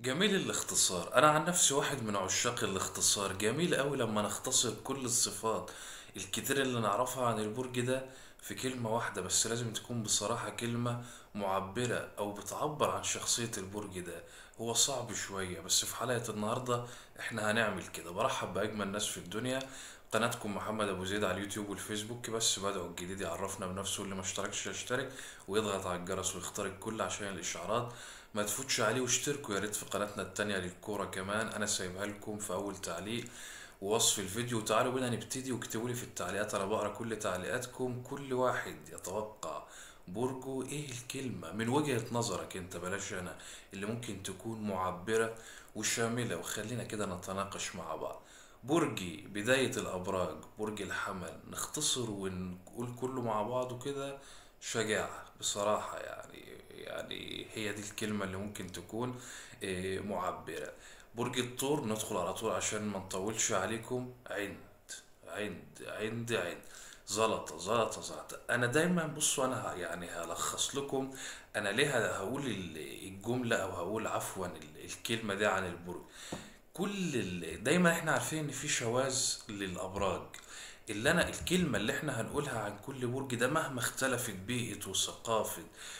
جميل الاختصار انا عن نفسي واحد من عشاق الاختصار جميل قوي لما نختصر كل الصفات الكتير اللي نعرفها عن البرج ده في كلمة واحدة بس لازم تكون بصراحة كلمة معبرة او بتعبر عن شخصية البرج ده هو صعب شوية بس في حلقة النهاردة احنا هنعمل كده برحب بأجمل ناس في الدنيا قناتكم محمد ابو زيد على اليوتيوب والفيسبوك بس بدعو الجديد يعرفنا بنفسه اللي ما اشتركش يشترك ويضغط على الجرس ويختار الكل عشان الاشعارات ما تفوتش عليه واشتركوا يا ريت في قناتنا التانية للكورة كمان انا سايبها لكم في اول تعليق ووصف الفيديو تعالوا بينا نبتدي واكتبوا لي في التعليقات انا بقرا كل تعليقاتكم كل واحد يتوقع برجه ايه الكلمة من وجهة نظرك انت بلاش انا اللي ممكن تكون معبرة وشاملة وخلينا كده نتناقش مع بعض برجي بداية الأبراج برج الحمل نختصر ونقول كله مع بعضه كده شجاعة بصراحة يعني يعني هي دي الكلمة اللي ممكن تكون آه، معبرة برج الثور ندخل على طول عشان ما نطولش عليكم عند عند عند عند زلطة زلطة زلطة أنا دايما بصوا أنا ه- يعني هلخص لكم أنا ليه هقول ال- الجملة أو هقول عفوا ال- الكلمة دي عن البرج كل ال... دايما احنا عارفين ان في شواذ للابراج اللي انا الكلمة اللي احنا هنقولها عن كل برج ده مهما اختلفت بيئة وثقافة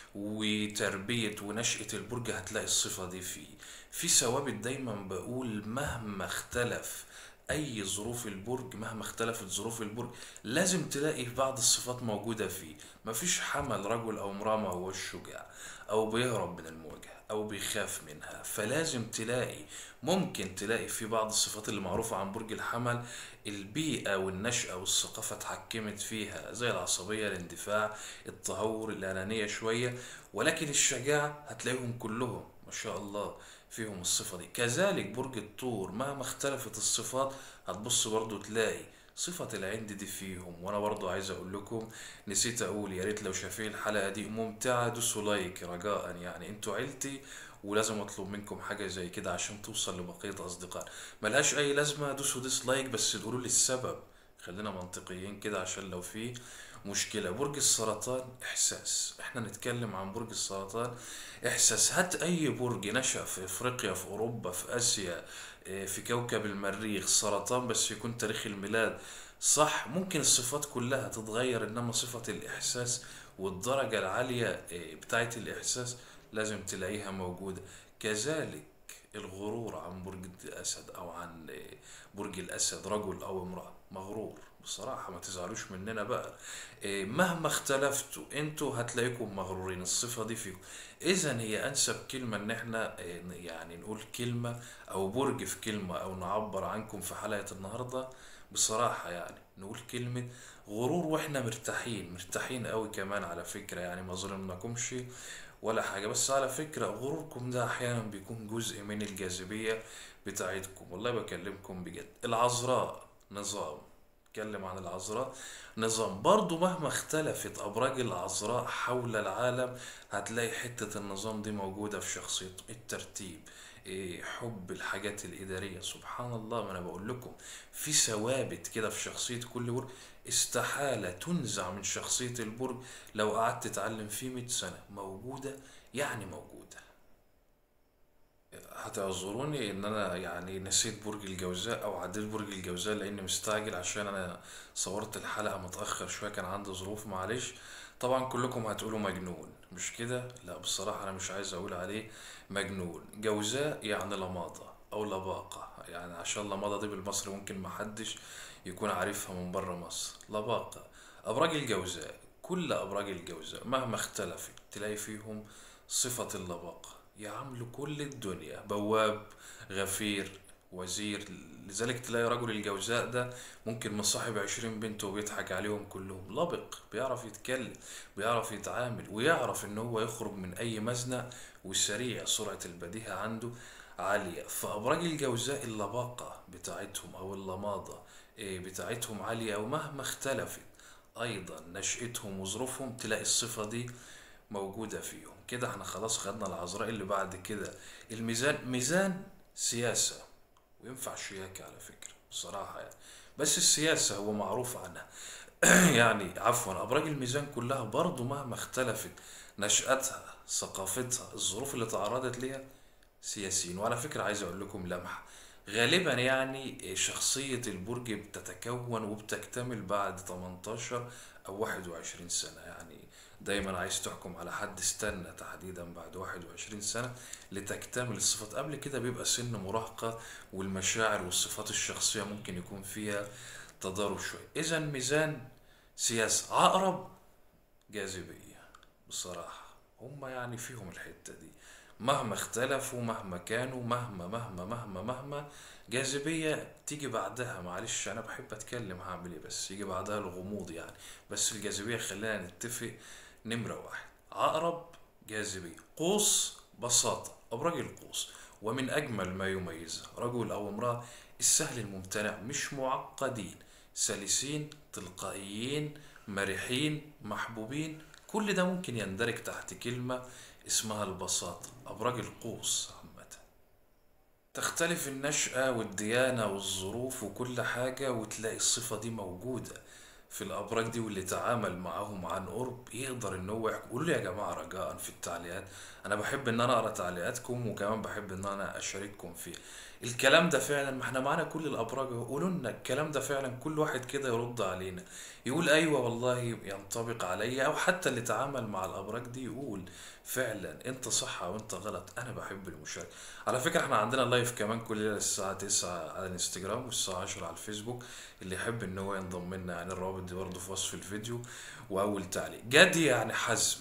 وتربية ونشأة البرج هتلاقي الصفة دي فيه في ثوابت دايما بقول مهما اختلف اي ظروف البرج مهما اختلفت ظروف البرج لازم تلاقي بعض الصفات موجودة فيه مفيش حمل رجل او امرأة ما هوش شجاع او بيهرب من المواجهة او بيخاف منها فلازم تلاقي ممكن تلاقي في بعض الصفات اللي معروفة عن برج الحمل البيئة والنشأة والثقافة اتحكمت فيها زي العصبية الاندفاع التهور الأنانية شوية ولكن الشجاعة هتلاقيهم كلهم ما شاء الله فيهم الصفة دي كذلك برج الثور مهما اختلفت الصفات هتبص برضو تلاقي صفة العند دي فيهم وانا برضو عايز اقول لكم نسيت اقول يا ريت لو شايفين الحلقة دي ممتعة دوسوا لايك رجاء يعني انتوا عيلتي ولازم اطلب منكم حاجة زي كده عشان توصل لبقية اصدقاء ملهاش اي لازمة دوسوا ديسلايك بس تقولوا لي السبب خلينا منطقيين كده عشان لو في مشكلة برج السرطان إحساس إحنا نتكلم عن برج السرطان إحساس هات أي برج نشأ في إفريقيا في أوروبا في آسيا إيه، في كوكب المريخ سرطان بس يكون تاريخ الميلاد صح ممكن الصفات كلها تتغير إنما صفة الإحساس والدرجة العالية إيه، بتاعة الإحساس لازم تلاقيها موجودة كذلك الغرور عن برج الأسد أو عن إيه، برج الأسد رجل أو امرأة مغرور بصراحة ما تزعلوش مننا بقى إيه، مهما اختلفتوا انتوا هتلاقيكم مغرورين الصفة دي فيكم اذا هي انسب كلمة ان احنا إيه، يعني نقول كلمة او برج في كلمة او نعبر عنكم في حلقة النهاردة بصراحة يعني نقول كلمة غرور واحنا مرتاحين مرتاحين قوي كمان على فكرة يعني ما ظلمناكمش ولا حاجة بس على فكرة غروركم ده احيانا بيكون جزء من الجاذبية بتاعتكم والله بكلمكم بجد العذراء نظام اتكلم عن العذراء نظام برضو مهما اختلفت أبراج العذراء حول العالم هتلاقي حتة النظام دي موجودة في شخصيته الترتيب إيه، حب الحاجات الإدارية سبحان الله ما أنا بقول لكم في ثوابت كده في شخصية كل برج استحالة تنزع من شخصية البرج لو قعدت تتعلم فيه 100 سنة موجودة يعني موجودة هتعذروني ان انا يعني نسيت برج الجوزاء او عديت برج الجوزاء لاني مستعجل عشان انا صورت الحلقة متأخر شوية كان عندي ظروف معلش طبعا كلكم هتقولوا مجنون مش كده لا بصراحة انا مش عايز اقول عليه مجنون جوزاء يعني لماضة او لباقة يعني عشان لماضة دي بالمصري ممكن محدش يكون عارفها من بره مصر لباقة ابراج الجوزاء كل ابراج الجوزاء مهما اختلفت تلاقي فيهم صفة اللباقة يعاملوا كل الدنيا بواب غفير وزير لذلك تلاقي رجل الجوزاء ده ممكن مصاحب عشرين بنت وبيضحك عليهم كلهم لبق بيعرف يتكلم بيعرف يتعامل ويعرف ان هو يخرج من اي مزنق وسريع سرعة البديهة عنده عالية فأبراج الجوزاء اللباقة بتاعتهم أو اللماضة إيه، بتاعتهم عالية ومهما اختلفت أيضا نشأتهم وظروفهم تلاقي الصفة دي موجودة فيهم كده احنا خلاص خدنا العذراء اللي بعد كده الميزان ميزان سياسة وينفع شياكة على فكرة بصراحة يعني بس السياسة هو معروف عنها يعني عفوا أبراج الميزان كلها برضو مهما اختلفت نشأتها ثقافتها الظروف اللي تعرضت ليها سياسيين وعلى فكرة عايز اقول لكم لمحة غالبا يعني شخصية البرج بتتكون وبتكتمل بعد 18 او 21 سنة يعني دايما عايز تحكم على حد استنى تحديدا بعد 21 سنة لتكتمل الصفات قبل كده بيبقى سن مراهقة والمشاعر والصفات الشخصية ممكن يكون فيها تضارب شوية اذا ميزان سياسة عقرب جاذبية بصراحة هما يعني فيهم الحتة دي مهما اختلفوا مهما كانوا مهما مهما مهما مهما جاذبية تيجي بعدها معلش أنا بحب أتكلم هعمل إيه بس يجي بعدها الغموض يعني بس الجاذبية خلينا نتفق نمرة واحد عقرب جاذبية قوس بساطة أبراج القوس ومن أجمل ما يميزها رجل أو امرأة السهل الممتنع مش معقدين سلسين تلقائيين مرحين محبوبين كل ده ممكن يندرج تحت كلمة اسمها البساطة أبراج القوس عامة تختلف النشأة والديانة والظروف وكل حاجة وتلاقي الصفة دي موجودة في الأبراج دي واللي تعامل معاهم عن قرب يقدر إن هو يحكي قولوا لي يا جماعة رجاء في التعليقات أنا بحب إن أنا أقرأ تعليقاتكم وكمان بحب إن أنا أشارككم فيه الكلام ده فعلا ما احنا معانا كل الأبراج أهو. قولوا لنا الكلام ده فعلا كل واحد كده يرد علينا يقول أيوة والله ينطبق عليا أو حتى اللي تعامل مع الأبراج دي يقول فعلا أنت صح أو أنت غلط أنا بحب المشاركة على فكرة احنا عندنا لايف كمان كل ليلة الساعة 9 على الانستجرام والساعة 10 على الفيسبوك اللي يحب ان هو ينضم لنا يعني الروابط دي برضه في وصف الفيديو واول تعليق جدي يعني حزم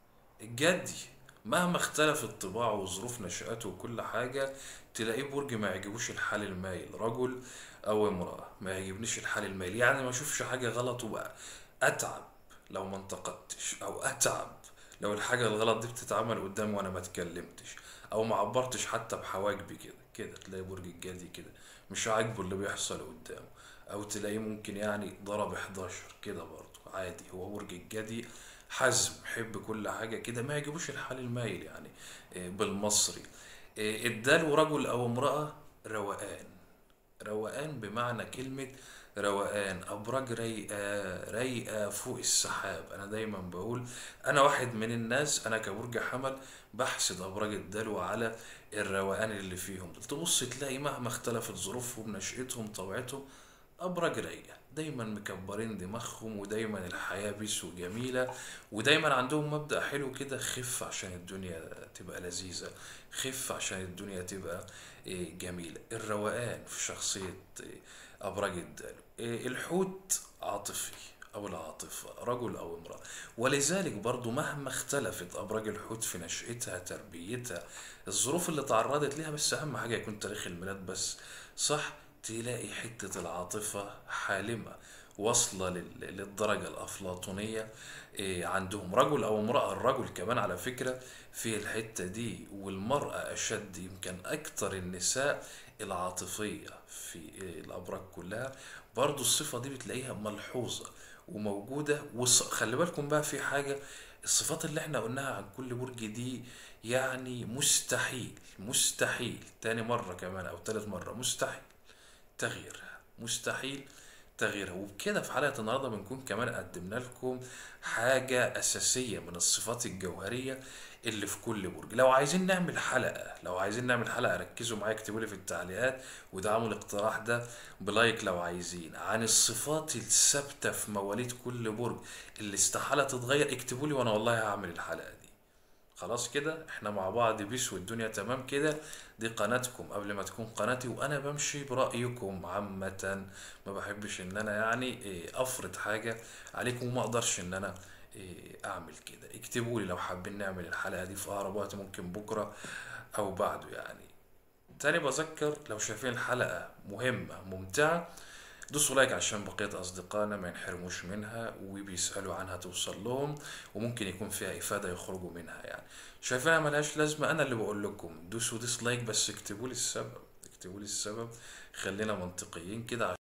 الجدي مهما اختلفت طباعه وظروف نشأته وكل حاجة تلاقيه برج ما يعجبوش الحال المايل رجل أو امرأة ما يعجبنيش الحال المايل يعني ما اشوفش حاجة غلط وبقى أتعب لو ما انتقدتش أو أتعب لو الحاجة الغلط دي بتتعمل قدامي وأنا ما اتكلمتش أو ما عبرتش حتى بحواجبي كده كده تلاقي برج الجدي كده مش عاجبه اللي بيحصل قدامه أو تلاقيه ممكن يعني ضرب 11 كده برضه عادي هو برج الجدي حزم يحب كل حاجة كده ما يعجبوش الحال المايل يعني إيه، بالمصري إيه، اداله رجل أو امرأة روقان روقان بمعنى كلمة روقان أبراج رايقة رايقة فوق السحاب أنا دايما بقول أنا واحد من الناس أنا كبرج حمل بحسد أبراج الدلو على الروقان اللي فيهم تبص تلاقي مهما اختلفت ظروفهم نشأتهم طبيعتهم أبراج رايقة دايما مكبرين دماغهم ودايما الحياة بيس وجميلة ودايما عندهم مبدأ حلو كده خف عشان الدنيا تبقى لذيذة خف عشان الدنيا تبقى إيه، جميلة الروقان في شخصية إيه، أبراج الدلو إيه، الحوت عاطفي أو العاطفة رجل أو امرأة ولذلك برضو مهما اختلفت أبراج الحوت في نشأتها تربيتها الظروف اللي تعرضت ليها بس أهم حاجة يكون تاريخ الميلاد بس صح تلاقي حتة العاطفة حالمة واصلة لل- للدرجة الأفلاطونية إيه، عندهم رجل أو امرأة الرجل كمان على فكرة في الحتة دي والمرأة أشد يمكن أكتر النساء العاطفية في إيه، الأبراج كلها برضو الصفة دي بتلاقيها ملحوظة وموجودة وخلي بالكم بقى في حاجة الصفات اللي احنا قلناها عن كل برج دي يعني مستحيل مستحيل تاني مرة كمان أو تالت مرة مستحيل تغييرها مستحيل تغييرها وبكده في حلقة النهاردة بنكون كمان قدمنا لكم حاجة أساسية من الصفات الجوهرية اللي في كل برج لو عايزين نعمل حلقة لو عايزين نعمل حلقة ركزوا معايا اكتبوا لي في التعليقات ودعموا الاقتراح ده بلايك لو عايزين عن الصفات الثابتة في مواليد كل برج اللي استحالة تتغير اكتبوا لي وانا والله هعمل الحلقة دي خلاص كده احنا مع بعض بيس والدنيا تمام كده دي قناتكم قبل ما تكون قناتي وانا بمشي برأيكم عامة ما بحبش ان انا يعني إيه، افرض حاجة عليكم وما اقدرش ان انا إيه، اعمل كده اكتبوا لي لو حابين نعمل الحلقة دي في اقرب وقت ممكن بكرة او بعده يعني تاني بذكر لو شايفين الحلقة مهمة ممتعة دوسوا لايك عشان بقية أصدقائنا ما ينحرموش منها وبيسألوا عنها توصل لهم وممكن يكون فيها إفادة يخرجوا منها يعني شايفينها ملهاش لازمة أنا اللي بقول لكم دوسوا ديسلايك بس اكتبوا لي السبب اكتبوا لي السبب خلينا منطقيين كده